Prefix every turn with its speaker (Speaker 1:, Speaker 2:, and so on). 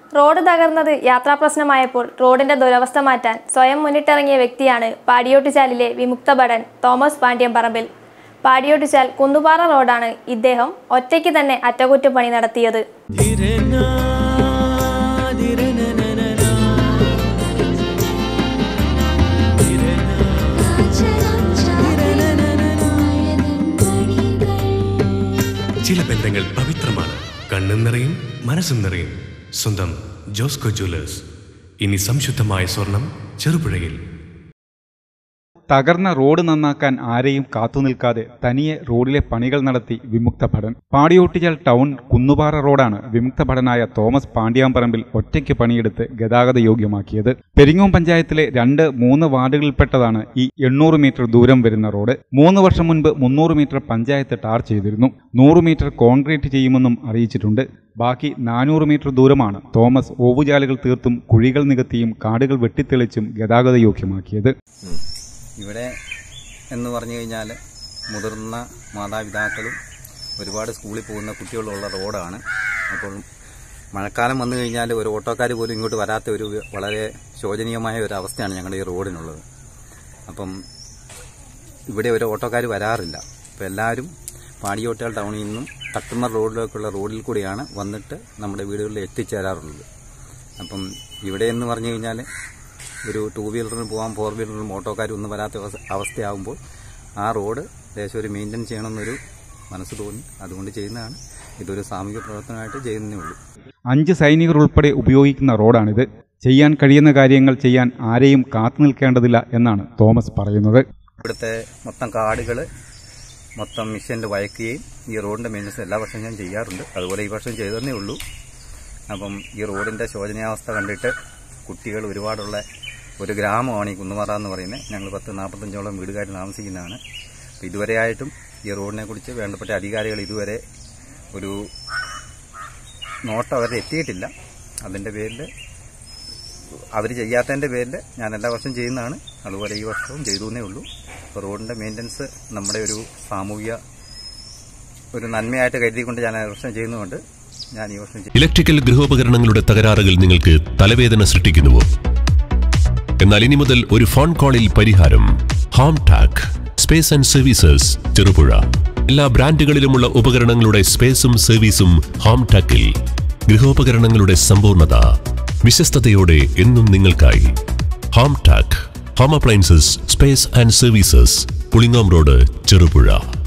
Speaker 1: road തകർന്നത് യാത്രാ പ്രശ്നമായപ്പോൾ റോഡിന്റെ ദുരവസ്ഥ മാറ്റാൻ സ്വയം മുന്നിട്ടിറങ്ങിയ വ്യക്തിയാണ് പാടിയോട്ടുചാലിലെ വിമുക്ത ഭടൻ തോമസ് പാണ്ഡ്യം പറമ്പിൽ പാടിയോട്ടുചാൽ കുന്നുപാറ റോഡാണ് ഇദ്ദേഹം ഒറ്റയ്ക്ക് തന്നെ അറ്റകുറ്റപ്പണി നടത്തിയത്
Speaker 2: ചില ബന്ധങ്ങൾ പവിത്രമാണ് കണ്ണും നിറയും മനസ്സും നിറയും സ്വന്തം ജോസ്കോ ജ്വല്ലേഴ്സ് ഇനി സംശുദ്ധമായ സ്വർണം ചെറുപുഴയിൽ
Speaker 3: തകർന്ന റോഡ് നന്നാക്കാൻ ആരെയും കാത്തുനിൽക്കാതെ തനിയെ റോഡിലെ പണികൾ നടത്തി വിമുക്ത ഭടൻ പാടിയോട്ടിച്ചാൽ ടൗൺ കുന്നുപാറ റോഡാണ് വിമുക്ത ഭടനായ തോമസ് പാണ്ഡ്യാമ്പറമ്പിൽ ഒറ്റയ്ക്ക് പണിയെടുത്ത് ഗതാഗത യോഗ്യമാക്കിയത് പെരിങ്ങോം പഞ്ചായത്തിലെ രണ്ട് മൂന്ന് വാർഡുകളിൽപ്പെട്ടതാണ് ഈ എണ്ണൂറ് മീറ്റർ ദൂരം വരുന്ന റോഡ് മൂന്ന് വർഷം മുൻപ് മുന്നൂറ് മീറ്റർ പഞ്ചായത്ത് ടാർ ചെയ്തിരുന്നു നൂറ് മീറ്റർ കോൺക്രീറ്റ് ചെയ്യുമെന്നും അറിയിച്ചിട്ടുണ്ട് ബാക്കി നാനൂറ് മീറ്റർ ദൂരമാണ് തോമസ് ഓവുചാലുകൾ തീർത്തും കുഴികൾ നികത്തിയും കാടുകൾ വെട്ടിത്തെളിച്ചും ഗതാഗത യോഗ്യമാക്കിയത്
Speaker 4: ഇവിടെ എന്ന് പറഞ്ഞു കഴിഞ്ഞാൽ മുതിർന്ന മാതാപിതാക്കളും ഒരുപാട് സ്കൂളിൽ പോകുന്ന കുട്ടികളുള്ള റോഡാണ് അപ്പോൾ മഴക്കാലം വന്നു കഴിഞ്ഞാൽ ഒരു ഓട്ടോക്കാർ പോലും ഇങ്ങോട്ട് വരാത്ത ഒരു വളരെ ശോചനീയമായ ഒരു അവസ്ഥയാണ് ഞങ്ങളുടെ ഈ റോഡിനുള്ളത് അപ്പം ഇവിടെ ഒരു ഓട്ടോക്കാർ വരാറില്ല അപ്പോൾ എല്ലാവരും പാടിയോട്ടൽ ടൗണിൽ നിന്നും തട്ടുമർ റോഡിലേക്കുള്ള റോഡിൽ കൂടിയാണ് വന്നിട്ട് നമ്മുടെ വീടുകളിൽ എത്തിച്ചേരാറുള്ളത് അപ്പം ഇവിടെ എന്ന് പറഞ്ഞു കഴിഞ്ഞാൽ ഒരു ടൂ വീലറിന് പോകാൻ ഫോർ വീലറിനും ഓട്ടോക്കാരും ഒന്നും വരാത്ത അവസ്ഥ- അവസ്ഥയാകുമ്പോൾ ആ റോഡ് ദേശം ഒരു മെയിൻറ്റെയിൻ ചെയ്യണമെന്നൊരു മനസ്സ് തോന്നി അതുകൊണ്ട് ചെയ്യുന്നതാണ് ഇതൊരു സാമൂഹിക പ്രവർത്തനമായിട്ട് ചെയ്യുന്നേ ഉള്ളൂ
Speaker 3: അഞ്ച് സൈനികർ ഉൾപ്പെടെ ഉപയോഗിക്കുന്ന റോഡാണിത് ചെയ്യാൻ കഴിയുന്ന കാര്യങ്ങൾ ചെയ്യാൻ ആരെയും കാത്തു നിൽക്കേണ്ടതില്ല എന്നാണ് തോമസ് പറയുന്നത്
Speaker 4: ഇവിടുത്തെ മൊത്തം കാടുകൾ മൊത്തം മിഷനിൽ വയക്കുകയും ഈ റോഡിൻ്റെ മെയിൻ്റനൻസ് എല്ലാ വർഷവും ഞാൻ ചെയ്യാറുണ്ട് അതുപോലെ ഈ വർഷം ചെയ്തതന്നേ ഉള്ളൂ അപ്പം ഈ റോഡിൻ്റെ ശോചനീയാവസ്ഥ കണ്ടിട്ട് കുട്ടികൾ ഒരുപാടുള്ള ഒരു ഗ്രാമമാണ് ഈ കുന്നുമറ എന്ന് പറയുന്നത് ഞങ്ങൾ പത്ത് നാൽപ്പത്തഞ്ചോളം വീടുകാരിൽ താമസിക്കുന്നതാണ് അപ്പോൾ ഇതുവരെയായിട്ടും ഈ റോഡിനെ കുറിച്ച് വേണ്ടപ്പെട്ട അധികാരികൾ ഇതുവരെ ഒരു നോട്ടം അവരുടെ എത്തിയിട്ടില്ല അതിൻ്റെ പേരിൽ അവർ ചെയ്യാത്തതിൻ്റെ പേരിൽ ഞാൻ എല്ലാ വർഷവും ചെയ്യുന്നതാണ് അതുപോലെ ഈ വർഷവും ചെയ്തു എന്നേ ഉള്ളൂ അപ്പോൾ റോഡിൻ്റെ മെയിൻ്റനൻസ് നമ്മുടെ ഒരു സാമൂഹിക ഒരു നന്മയായിട്ട് കരുതിക്കൊണ്ട് ഞാൻ ഈ വർഷം ചെയ്യുന്നതുകൊണ്ട് ഞാൻ ഈ വർഷം ചെയ്യും
Speaker 5: ഇലക്ട്രിക്കൽ ഗൃഹോപകരണങ്ങളുടെ തകരാറുകൾ നിങ്ങൾക്ക് തലവേദന സൃഷ്ടിക്കുന്നുവോ എന്നാൽ ഇനി മുതൽ ഒരു ഫോൺ കോളിൽ പരിഹാരം home tech space and services Cherupuzha എല്ലാ ബ്രാൻഡുകളിലുമുള്ള ഉപകരണങ്ങളുടെ സ്പേസും സർവീസും ഹോം ടാക്കിൽ ഗൃഹോപകരണങ്ങളുടെ സമ്പൂർണ്ണത വിശ്വസ്തയോടെ എന്നും നിങ്ങൾക്കായി home tech home appliances space and services Pulingome road Cherupuzha